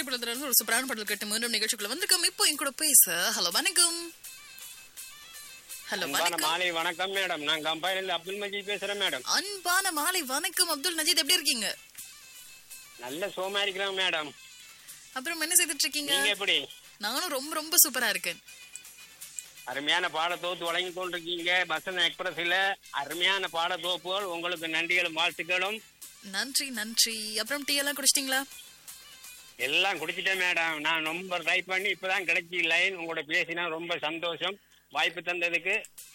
திரைப்படத்துல இருந்து ஒரு சூப்பரான பாடல் கேட்டு மீண்டும் நிகழ்ச்சிக்குள்ள வந்திருக்கோம் இப்போ என் கூட பேச ஹலோ வணக்கம் ஹலோ அன்பான வணக்கம் மாலை வணக்கம் மேடம் நான் கம்பையில இருந்து அப்துல் மஜீத் பேசுறேன் மேடம் அன்பான மாலை வணக்கம் அப்துல் நஜீத் எப்படி இருக்கீங்க நல்ல சோமா இருக்கிறேன் மேடம் அப்புறம் என்ன செய்துட்டு இருக்கீங்க நீங்க எப்படி நானும் ரொம்ப ரொம்ப சூப்பரா இருக்கேன் அருமையான பாடத்தோப்பு வழங்கி கொண்டிருக்கீங்க பசன் எக்ஸ்பிரஸ்ல அருமையான பாடத்தோப்புகள் உங்களுக்கு நன்றிகளும் வாழ்த்துக்களும் நன்றி நன்றி அப்புறம் டீ எல்லாம் குடிச்சிட்டீங்களா எல்லாம் குடிச்சிட்டேன் மேடம் நான் ரொம்ப ட்ரை பண்ணி இப்பதான் கிடைச்சி லைன் உங்களோட பேசினா ரொம்ப சந்தோஷம் வாய்ப்பு தந்ததுக்கு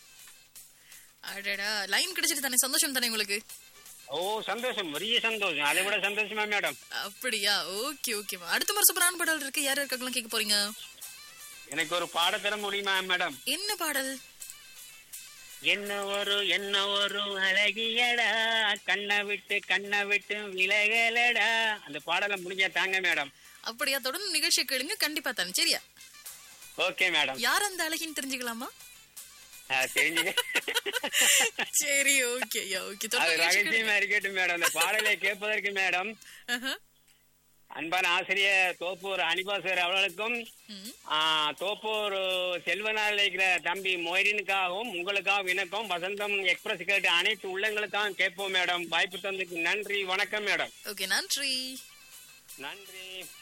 அடடா லைன் கிடைச்சிட்டு தானே சந்தோஷம் தானே உங்களுக்கு ஓ சந்தோஷம் பெரிய சந்தோஷம் அதை விட சந்தோஷமா மேடம் அப்படியா ஓகே ஓகே அடுத்த மாதிரி சூப்பரான பாடல் இருக்கு யார் இருக்காங்களாம் கேட்க போறீங்க எனக்கு ஒரு பாட தர முடியுமா மேடம் என்ன பாடல் என்ன ஒரு என்ன ஒரு அழகியடா கண்ணை விட்டு கண்ணை விட்டு விலகலடா அந்த பாடலை முடிஞ்சா தாங்க மேடம் அப்படியா தொடர்ந்து நிகழ்ச்சி கேளுங்க கண்டிப்பா தானே சரியா ஓகே மேடம் யார் அந்த அழகின்னு தெரிஞ்சுக்கலாமா தெரிஞ்சுங்க சரி ஓகே ஓகே அது தொடர்ந்து நிகழ்ச்சி ரகசியமா இருக்கட்டும் மேடம் அந்த பாடலை கேட்பதற்கு மேடம் கேளுங்க. ஆஹா. அன்பான ஆசிரியர் தோப்பூர் அனிபாசர் அவர்களுக்கும் ம். ஆ, தோப்பூர் செல்வனால் இருக்கிற தம்பி மொய்ரினுக்காகவும் உங்களுக்காகவும் எனக்கும் வசந்தம் எக்ஸ்பிரஸ் கேட்டு அனைத்து உள்ளங்களுக்காகவும் கேட்போம் மேடம் வாய்ப்பு தந்ததுக்கு நன்றி வணக்கம் மேடம் ஓகே நன்றி நன்றி